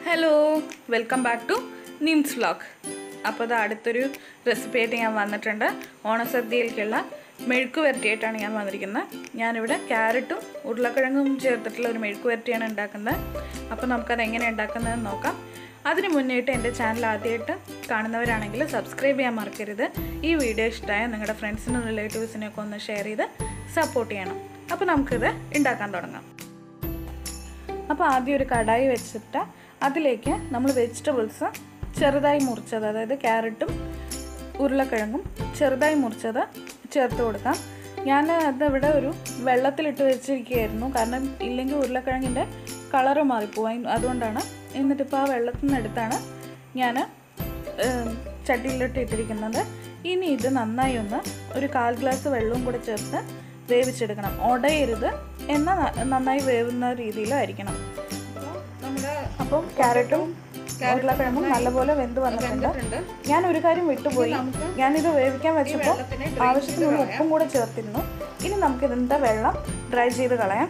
hello welcome back to Nims vlog അപ്പോൾ അത് അടുത്തൊരു റെസിപ്പി ആയിട്ട് ഞാൻ വന്നിട്ടുണ്ട് ഓണസദ്യയിലേക്കുള്ള മെഴുക്ക് വരട്ടിയായിട്ടാണ് ഞാൻ വന്നിരിക്കുന്നത് ഞാനിവിടെ ക്യാരറ്റും ഉരുളക്കിഴങ്ങും ചേർത്തിട്ടുള്ള ഒരു മെഴുക്ക് വരട്ടിയാണ് ഉണ്ടാക്കുന്നത് അപ്പോൾ നമുക്കത് എങ്ങനെ ഉണ്ടാക്കുന്നതെന്ന് നോക്കാം അതിന് മുന്നേയിട്ട് എൻ്റെ ചാനൽ ആദ്യമായിട്ട് കാണുന്നവരാണെങ്കിൽ സബ്സ്ക്രൈബ് ചെയ്യാൻ മറക്കരുത് ഈ വീഡിയോ ഇഷ്ടമായ നിങ്ങളുടെ ഫ്രണ്ട്സിനും റിലേറ്റീവ്സിനെയൊക്കെ ഒന്ന് ഷെയർ ചെയ്ത് സപ്പോർട്ട് ചെയ്യണം അപ്പോൾ നമുക്കിത് ഉണ്ടാക്കാൻ തുടങ്ങാം അപ്പോൾ ആദ്യം ഒരു കടായി വെച്ചിട്ട് അതിലേക്ക് നമ്മൾ വെജിറ്റബിൾസ് ചെറുതായി മുറിച്ചത് അതായത് ക്യാരറ്റും ഉരുളക്കിഴങ്ങും ചെറുതായി മുറിച്ചത് ചേർത്ത് കൊടുക്കാം ഞാൻ അതിവിടെ ഒരു വെള്ളത്തിലിട്ട് വെച്ചിരിക്കുകയായിരുന്നു കാരണം ഇല്ലെങ്കിൽ ഉരുളക്കിഴങ്ങിൻ്റെ കളറ് മാറിപ്പോവാൻ അതുകൊണ്ടാണ് എന്നിട്ടിപ്പോൾ ആ വെള്ളത്തിൽ നിന്ന് എടുത്താണ് ഞാൻ ചട്ടിയിലിട്ട് ഇട്ടിരിക്കുന്നത് ഇനി ഇത് നന്നായി ഒന്ന് ഒരു കാൽ ഗ്ലാസ് വെള്ളവും കൂടെ ചേർത്ത് വേവിച്ചെടുക്കണം ഉടയരുത് എന്നാൽ നന്നായി വേവുന്ന രീതിയിലായിരിക്കണം അപ്പം ക്യാരറ്റും ഉരുളക്കിഴങ്ങും നല്ലപോലെ വെന്ത് വന്നിട്ടുണ്ട് ഞാൻ ഒരു കാര്യം വിട്ടുപോയി ഞാനിത് വേവിക്കാൻ വെച്ചപ്പോൾ ആവശ്യത്തിനുള്ള ഉപ്പും കൂടെ ചേർത്തിരുന്നു ഇനി നമുക്ക് ഇതിൻ്റെ വെള്ളം ഡ്രൈ ചെയ്ത് കളയാം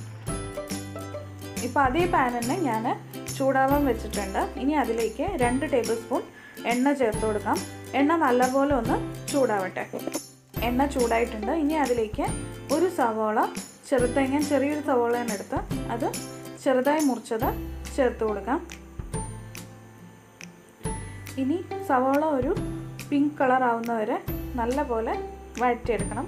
ഇപ്പോൾ അതേ പാൻ തന്നെ ഞാൻ ചൂടാവാൻ വെച്ചിട്ടുണ്ട് ഇനി അതിലേക്ക് രണ്ട് ടേബിൾ സ്പൂൺ എണ്ണ ചേർത്ത് കൊടുക്കാം എണ്ണ നല്ലപോലെ ഒന്ന് ചൂടാവട്ടെ എണ്ണ ചൂടായിട്ടുണ്ട് ഇനി അതിലേക്ക് ഒരു സവോള ചെറുതായി ഞാൻ ചെറിയൊരു സവോളയാണ് എടുത്ത് അത് ചെറുതായി മുറിച്ചത് ചേർത്ത് കൊടുക്കാം ഇനി സവോള ഒരു പിങ്ക് കളർ ആവുന്നവരെ നല്ലപോലെ വഴറ്റിയെടുക്കണം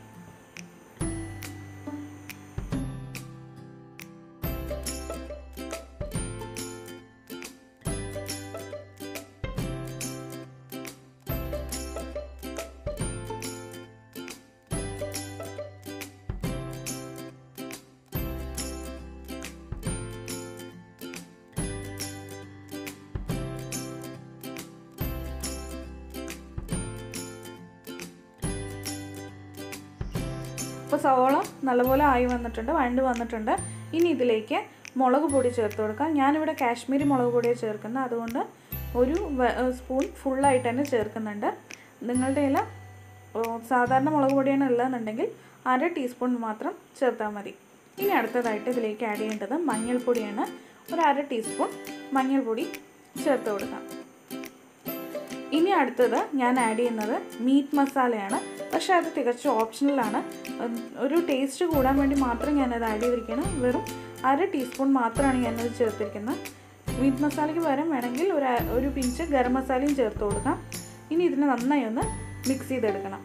ഇപ്പോൾ സവോള നല്ലപോലെ ആയി വന്നിട്ടുണ്ട് വഴണ്ട് വന്നിട്ടുണ്ട് ഇനി ഇതിലേക്ക് മുളക് പൊടി ചേർത്ത് കൊടുക്കാം ഞാനിവിടെ കാശ്മീരി മുളക് പൊടിയാണ് ചേർക്കുന്നത് അതുകൊണ്ട് ഒരു സ്പൂൺ ഫുള്ളായിട്ട് തന്നെ ചേർക്കുന്നുണ്ട് നിങ്ങളുടെ കയ്യിൽ സാധാരണ മുളക് പൊടിയാണ് ഉള്ളതെന്നുണ്ടെങ്കിൽ അര ടീസ്പൂൺ മാത്രം ചേർത്താൽ മതി ഇനി അടുത്തതായിട്ട് ഇതിലേക്ക് ആഡ് ചെയ്യേണ്ടത് മഞ്ഞൾപ്പൊടിയാണ് ഒരു അര ടീസ്പൂൺ മഞ്ഞൾപ്പൊടി ചേർത്ത് കൊടുക്കാം ഇനി അടുത്തത് ഞാൻ ആഡ് ചെയ്യുന്നത് മീറ്റ് മസാലയാണ് പക്ഷേ അത് തികച്ചും ഓപ്ഷണലാണ് ഒരു ടേസ്റ്റ് കൂടാൻ വേണ്ടി മാത്രം ഞാനത് ആഡ് ചെയ്തിരിക്കുകയാണ് വെറും അര ടീസ്പൂൺ മാത്രമാണ് ഞാനത് ചേർത്തിരിക്കുന്നത് മീറ്റ് മസാലയ്ക്ക് പകരം വേണമെങ്കിൽ ഒരു ഒരു പിഞ്ച് ഗരം മസാലയും ചേർത്ത് കൊടുക്കാം ഇനി ഇതിനെ നന്നായി ഒന്ന് മിക്സ് ചെയ്തെടുക്കണം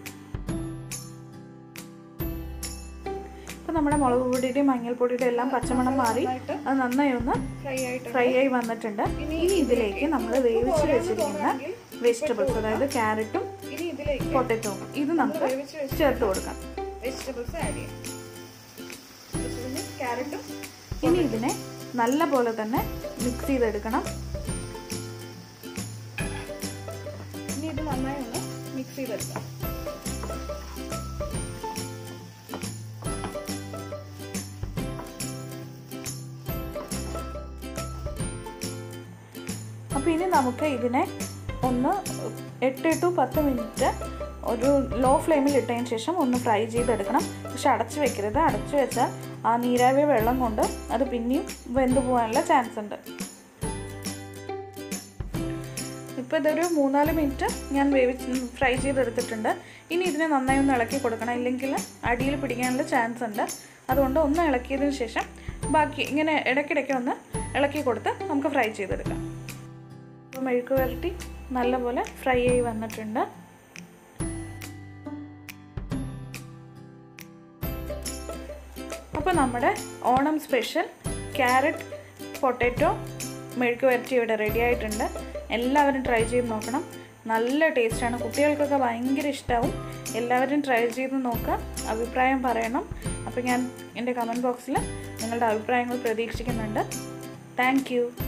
ഇപ്പം നമ്മുടെ മുളക് പൊടിയുടെയും മഞ്ഞൾപ്പൊടിയുടെയും എല്ലാം പച്ചമണം മാറി അത് നന്നായി ഒന്ന് ഫ്രൈ ആയി വന്നിട്ടുണ്ട് ഇനി ഇതിലേക്ക് നമ്മൾ വേവിച്ച് വെച്ചിരിക്കുന്ന വെജിറ്റബിൾസ് അതായത് ക്യാരറ്റും പൊട്ടറ്റോവും ഇത് നമുക്ക് ചേർത്ത് കൊടുക്കാം വെജിറ്റബിൾസ് ആഡ് ചെയ്യാം ക്യാരറ്റും ഇനി ഇതിനെ നല്ല പോലെ തന്നെ മിക്സ് ചെയ്തെടുക്കണം ഇനി ഇത് നന്നായി ഒന്ന് മിക്സ് ചെയ്തെടുക്കാം അപ്പോൾ ഇനി നമുക്ക് ഇതിനെ ഒന്ന് എട്ട് ടു പത്ത് മിനിറ്റ് ഒരു ലോ ഫ്ലെയിമിൽ ഇട്ടതിന് ശേഷം ഒന്ന് ഫ്രൈ ചെയ്തെടുക്കണം പക്ഷെ അടച്ചു വെക്കരുത് അടച്ചു വെച്ചാൽ ആ നീരാവിയ വെള്ളം കൊണ്ട് അത് പിന്നെയും വെന്തു പോകാനുള്ള ചാൻസ് ഉണ്ട് ഇപ്പോൾ ഇതൊരു മൂന്നാല് മിനിറ്റ് ഞാൻ വേവിച്ച് ഫ്രൈ ചെയ്തെടുത്തിട്ടുണ്ട് ഇനി ഇതിനെ നന്നായി ഒന്ന് ഇളക്കി കൊടുക്കണം ഇല്ലെങ്കിൽ അടിയിൽ പിടിക്കാനുള്ള ചാൻസ് ഉണ്ട് അതുകൊണ്ട് ഒന്ന് ഇളക്കിയതിന് ശേഷം ബാക്കി ഇങ്ങനെ ഇടയ്ക്കിടയ്ക്ക് ഒന്ന് ഇളക്കി കൊടുത്ത് നമുക്ക് ഫ്രൈ ചെയ്തെടുക്കാം അപ്പോൾ മെഴുക്ക് വരട്ടി നല്ലപോലെ ഫ്രൈ ആയി വന്നിട്ടുണ്ട് അപ്പോൾ നമ്മുടെ ഓണം സ്പെഷ്യൽ ക്യാരറ്റ് പൊട്ടാറ്റോ മെഴുക്ക് വരട്ടി ഇവിടെ റെഡി ആയിട്ടുണ്ട് എല്ലാവരും ട്രൈ ചെയ്ത് നോക്കണം നല്ല ടേസ്റ്റാണ് കുട്ടികൾക്കൊക്കെ ഭയങ്കര ഇഷ്ടമാവും എല്ലാവരും ട്രൈ ചെയ്ത് നോക്കുക അഭിപ്രായം പറയണം അപ്പോൾ ഞാൻ എൻ്റെ കമൻറ്റ് ബോക്സിൽ നിങ്ങളുടെ അഭിപ്രായങ്ങൾ പ്രതീക്ഷിക്കുന്നുണ്ട് താങ്ക്